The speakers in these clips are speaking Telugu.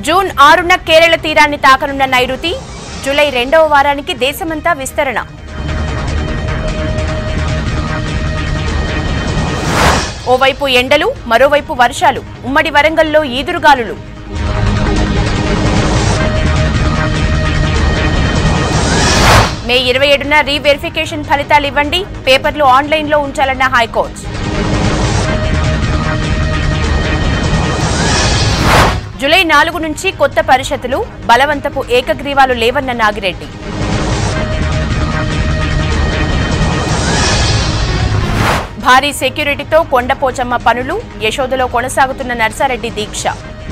జూన్ ఆరున కేరళ తీరాన్ని తాకనున్న నైరుతి జూలై రెండవ వారానికి దేశమంతా విస్తరణ ఓవైపు ఎండలు మరోవైపు వర్షాలు ఉమ్మడి వరంగల్లో ఈదురుగాలులు మే ఇరవై ఏడున రీవెరిఫికేషన్ ఫలితాలు ఇవ్వండి పేపర్లు ఆన్లైన్లో ఉంచాలన్న హైకోర్టు జూలై నాలుగు నుంచి కొత్త పరిషత్తులు బలవంతపు ఏకగ్రీవాలు లేవన్న నాగిరెడ్డి భారీ సెక్యూరిటీతో కొండపోచమ్మ పనులు యశోదలో కొనసాగుతున్న నర్సారెడ్డి దీక్ష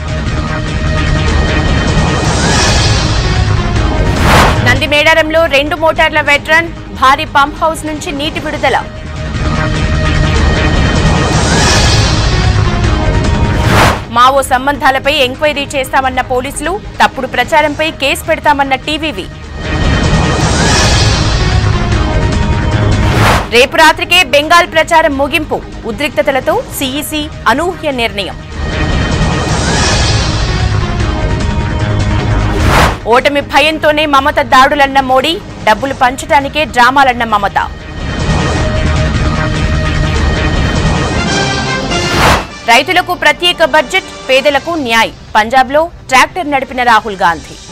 నందిమేడారంలో రెండు మోటార్ల వెటరన్ భారీ పంప్ హౌస్ నుంచి నీటి విడుదల మావో సంబంధాలపై ఎంక్వైరీ చేస్తామన్న పోలీసులు తప్పుడు ప్రచారంపై కేసు పెడతామన్న టీవీవి రేపు రాత్రికే బెంగాల్ ప్రచారం ముగింపు ఉద్రిక్తతలతో సీఈసీ అనూహ్య నిర్ణయం ఓటమి భయంతోనే మమత దాడులన్న మోడీ డబ్బులు పంచడానికే డ్రామాలన్న మమత రైతులకు ప్రత్యేక బడ్జెట్ పేదలకు న్యాయ్ పంజాబ్లో ట్రాక్టర్ నడిపిన రాహుల్ గాంధీ